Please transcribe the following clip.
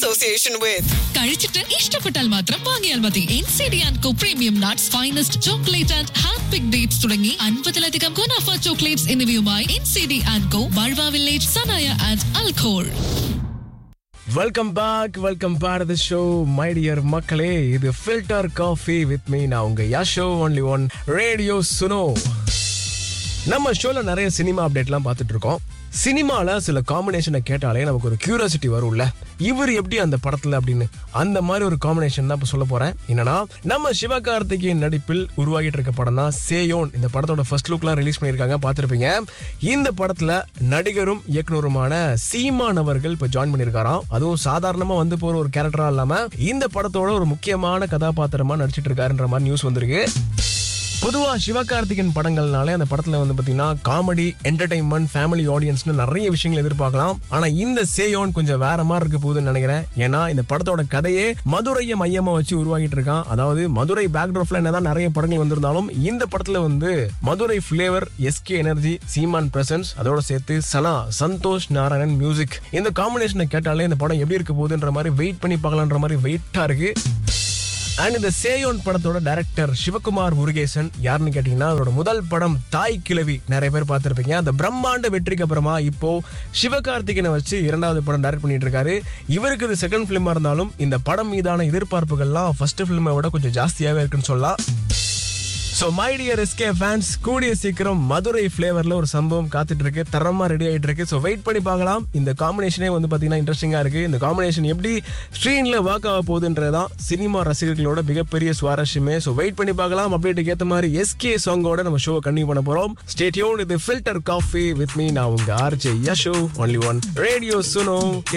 association with. കഴിച്ചിട്ട് ഇഷ്ടപ്പെട്ടാൽ മാത്രം വാങ്ങിയാൽ മതി N C D and co premium nuts finest chocolate and hand pick dates തുടങ്ങി അൻപതിലധികം ഗുണാഫ ചോക്ലേറ്റ്സ് എന്നിവയുമായി N C D and co Barwa village Sanaiya and Al Khor welcome back welcome back the show my dear மக்களே இது filter coffee with me நான் உங்க Yasho only one radio Suno நம்ம ஷோல நிறைய சினிமா அப்டேட்லாம் பார்த்துட்டு இருக்கோம் சினிமால சில காம்பினேஷனை கேட்டாலே நமக்கு ஒரு கியூரியாசிட்டி வரும்ல இவர் எப்படி அந்த படத்துல அப்படின்னு அந்த மாதிரி ஒரு காம்பினேஷன் தான் இப்ப சொல்ல போறேன் என்னன்னா நம்ம சிவகார்த்திகேயன் நடிப்பில் உருவாகிட்டு இருக்க படம் தான் சேயோன் இந்த படத்தோட ஃபர்ஸ்ட் லுக்லாம் ரிலீஸ் பண்ணியிருக்காங்க பார்த்துருப்பீங்க இந்த படத்துல நடிகரும் இயக்குனருமான சீமான் அவர்கள் இப்ப ஜாயின் பண்ணியிருக்காராம் அதுவும் சாதாரணமா வந்து போற ஒரு கேரக்டரா இல்லாம இந்த படத்தோட ஒரு முக்கியமான கதாபாத்திரமா நடிச்சிட்டு இருக்காருன்ற மாதிரி நியூஸ் வந்திருக்கு பொதுவா சிவகார்த்திகேயன் படங்கள்னாலே அந்த படத்துல வந்து பாத்தீங்கன்னா காமெடி என்டர்டைன்மெண்ட் ஃபேமிலி ஆடியன்ஸ்னு நிறைய விஷயங்கள் எதிர்பார்க்கலாம் ஆனா இந்த சேயோன் கொஞ்சம் வேற மாதிரி இருக்க போகுதுன்னு நினைக்கிறேன் ஏன்னா இந்த படத்தோட கதையே மதுரையை மையமா வச்சு உருவாகிட்டு இருக்கான் அதாவது மதுரை பேக்ராப்ல என்னதான் நிறைய படங்கள் வந்திருந்தாலும் இந்த படத்துல வந்து Madurai flavour SK energy Seeman presence அதோட சேர்த்து சனா சந்தோஷ் நாராயணன் மியூசிக் இந்த காம்பினேஷனை கேட்டாலே இந்த படம் எப்படி இருக்க போகுதுன்ற மாதிரி வெயிட் பண்ணி பார்க்கலான்ற மாதிரி வெயிட்டா இருக்கு அண்ட் இந்த சேயோன் படத்தோட டைரக்டர் சிவகுமார் முருகேசன் யாருன்னு கேட்டீங்கன்னா அவரோட முதல் படம் தாய் கிழவி நிறைய பேர் பார்த்திருப்பீங்க அந்த பிரம்மாண்ட வெற்றிக்கு அப்புறமா இப்போ சிவகார்த்திகனை வச்சு இரண்டாவது படம் டைரக்ட் பண்ணிட்டு இருக்காரு இவருக்கு இது செகண்ட் ஃபிலிமா இருந்தாலும் இந்த படம் மீதான எதிர்பார்ப்புகள்லாம் ஃபர்ஸ்ட் ஃபிலிமை விட கொஞ்சம் ஜாஸ்தியாவே இருக்குன்னு சொல்லலாம் so my dear SK fans கூடிய சீக்கிரம் மதுரை ஃப்ளேவரில் ஒரு சம்பவம் காத்துட்டு இருக்கு தரமா ரெடி ஆகிட்டு இருக்கு ஸோ வெயிட் பண்ணி பார்க்கலாம் இந்த காம்பினேஷனே வந்து பார்த்தீங்கன்னா இன்ட்ரெஸ்டிங்காக இருக்கு இந்த காம்பினேஷன் எப்படி ஸ்க்ரீனில் ஒர்க் ஆக போகுதுன்றதான் சினிமா ரசிகர்களோட மிகப்பெரிய சுவாரஸ்யமே ஸோ வெயிட் பண்ணி பார்க்கலாம் அப்டேட்டுக்கு ஏற்ற மாதிரி எஸ்கே சாங்கோட நம்ம ஷோ கண்டினியூ பண்ண போகிறோம் ஸ்டேட்யூன் இது ஃபில்டர் காஃபி வித் மீ நான் உங்க RJ Yasho only one radio சுனோ